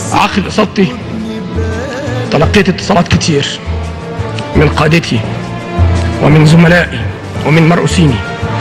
عقب إصابتي تلقيت اتصالات كتير من قادتي ومن زملائي ومن مرؤوسيني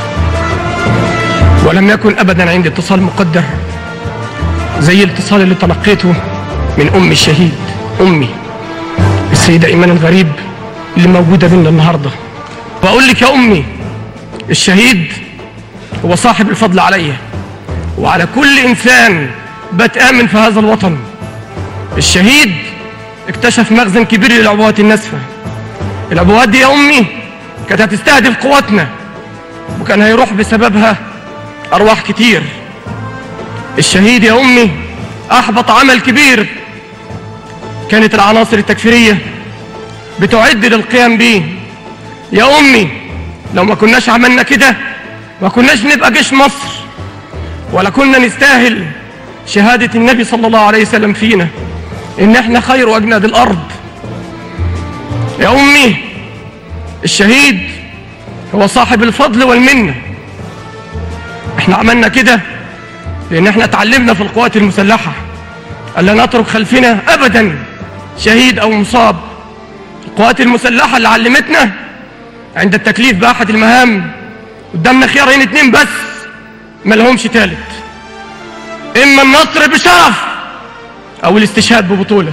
ولم يكن أبدا عندي اتصال مقدر زي الاتصال اللي تلقيته من أم الشهيد أمي السيدة إيمان الغريب اللي موجودة بينا النهاردة وأقول لك يا أمي الشهيد هو صاحب الفضل عليا وعلى كل إنسان بتآمن في هذا الوطن الشهيد اكتشف مخزن كبير للعبوات الناسفة العبوات دي يا أمي كانت هتستهدف قواتنا وكان هيروح بسببها أرواح كتير الشهيد يا أمي أحبط عمل كبير كانت العناصر التكفيرية بتعد للقيام بيه يا أمي لو ما كناش عملنا كده ما كناش نبقى جيش مصر ولا كنا نستاهل شهادة النبي صلى الله عليه وسلم فينا إن إحنا خير أجناد الأرض يا أمي الشهيد هو صاحب الفضل والمنة إحنا عملنا كده لأن إحنا اتعلمنا في القوات المسلحة ألا نترك خلفنا أبدا شهيد أو مصاب القوات المسلحة اللي علمتنا عند التكليف بأحد المهام قدامنا خيارين اتنين بس ما لهمش تالت إما النصر بشرف أو الاستشهاد ببطولة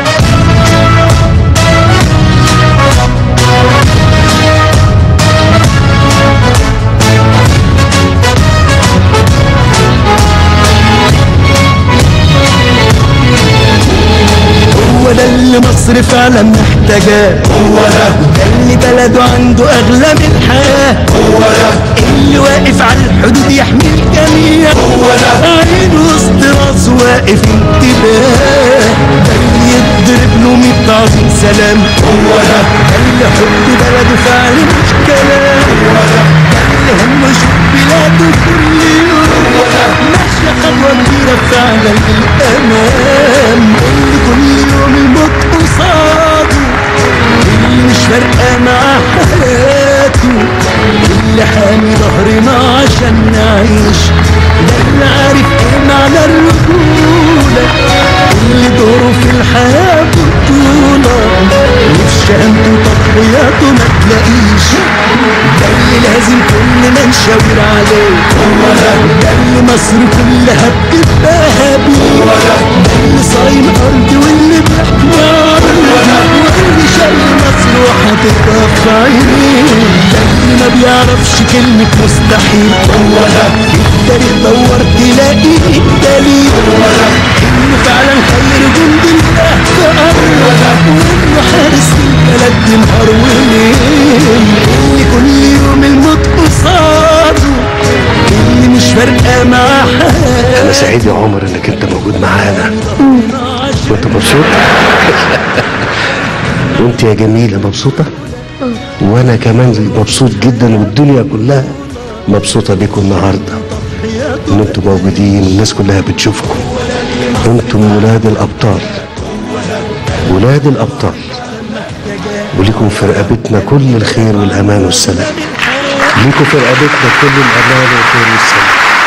هو ده اللي مصر فعلا محتاجاه هو ده ده اللي بلده عنده اغلى من الحياه هو ده اللي واقف على الحدود يحمي الجميع هو ده عين وسط راس واقف انتباه ده اللي يضرب له ميت عظيم سلام هو ده ده اللي حب بلده فعل مش كلام هو ده ده اللي همه يشوف بلاده كل يوم هو ده ماشية خطوة كبيرة فعلا للأمام اللي كل يوم الموت قصاده اللي مش فارقة معاه حياته اللي حامي ظهرنا عشان نعيش ده اللي عارف ايه معنى الرجولة اللي دوره في الحياة بطولة وفي شهامته وتضحياته ما تلاقيش ده اللي لازم كلنا نشاور عليه هو ده ده اللي مصر كلها بتبقى بيه ده اللي صايم أرض واللي بيحمي أرض واللي شايل مصر وحاططها في عينيه ده اللي ما بيعرفش كلمة مستحيل هو ده التاريخ دور تلاقي الدليل هو ده إنه فعلا خير جند الله في أرض وإنه حارس البلد دي نهار وليل اللي كل يوم الموت قصاده اللي مش فارقة معاه حاجة انا سعيد يا عمر انك انت موجود معانا وانت مبسوط وانت يا جميله مبسوطه وانا كمان مبسوط جدا والدنيا كلها مبسوطه بيكم النهارده ان انتم موجودين والناس كلها بتشوفكم انتم ولاد الابطال ولاد الابطال وليكم في رقبتنا كل الخير والامان والسلام ليكم في رقبتنا كل الامان والخير والسلام